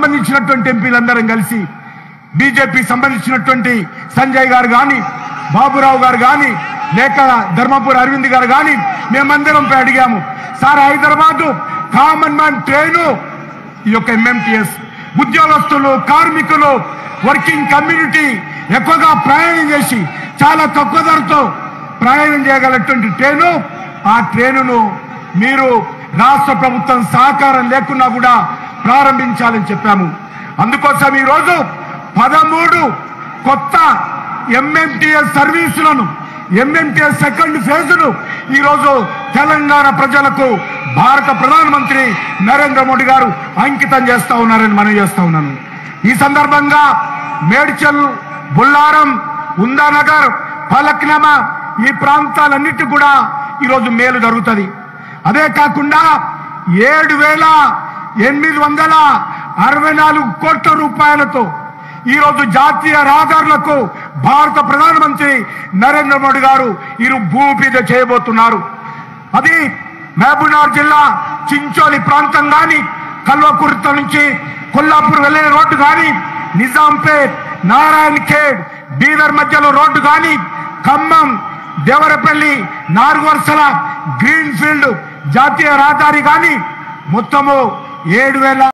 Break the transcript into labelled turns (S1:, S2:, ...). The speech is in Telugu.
S1: సంబంధించినటువంటి ఎంపీలందరం కలిసి బీజేపీ సంబంధించినటువంటి సంజయ్ గారు కానీ బాబురావు గారు కానీ లేక ధర్మపురి అరవింద్ గారు కానీ మేమందరం పోయి అడిగాము sir Hyderabad common man train ఈ యొక్క ఎంఎంటీఎస్ ఉద్యోగస్తులు కార్మికులు వర్కింగ్ కమ్యూనిటీ ఎక్కువగా ప్రయాణం చేసి చాలా తక్కువ ధరతో ప్రయాణం చేయగలటువంటి ట్రైను ఆ ట్రైనును మీరు రాష్ట్ర ప్రభుత్వం సహకారం లేకున్నా కూడా ప్రారంభించాలని చెప్పాము అందుకోసం ఈరోజు పదమూడు కొత్త ఎంఎంటీఎస్ సర్వీసులను ఎంఎంటీఎస్ సెకండ్ ఫేజ్ను ఈరోజు తెలంగాణ ప్రజలకు భారత ప్రధానమంత్రి నరేంద్ర మోడీ గారు అంకితం చేస్తా ఉన్నారని మనం చేస్తా ఉన్నాను ఈ సందర్భంగా మేడ్చల్ బుల్లారం ఉందానగర్ ఫలక్నామా ఈ ప్రాంతాలన్నిటి కూడా ఈరోజు మేలు జరుగుతుంది అదే కాకుండా ఏడు వేల ఎనిమిది వందల అరవై నాలుగు కోట్ల రూపాయలతో ఈరోజు జాతీయ రహదారులకు భారత ప్రధానమంత్రి నరేంద్ర మోడీ గారు ఇరు భూమి పూజ చేయబోతున్నారు అది మహబూబ్నగర్ జిల్లా చించోలి ప్రాంతం కానీ కల్వకుర్త నుంచి కొల్లాపూర్ వెళ్ళే రోడ్డు కానీ నిజాంపేట్ నారాయణ్ ఖేడ్ బీదర్ మధ్యలో రోడ్డు కానీ ఖమ్మం దేవరపల్లి నాలుగు వరుసల గ్రీన్ ఫీల్డ్ జాతీయ రహదారి కానీ మొత్తము ఏడు వేల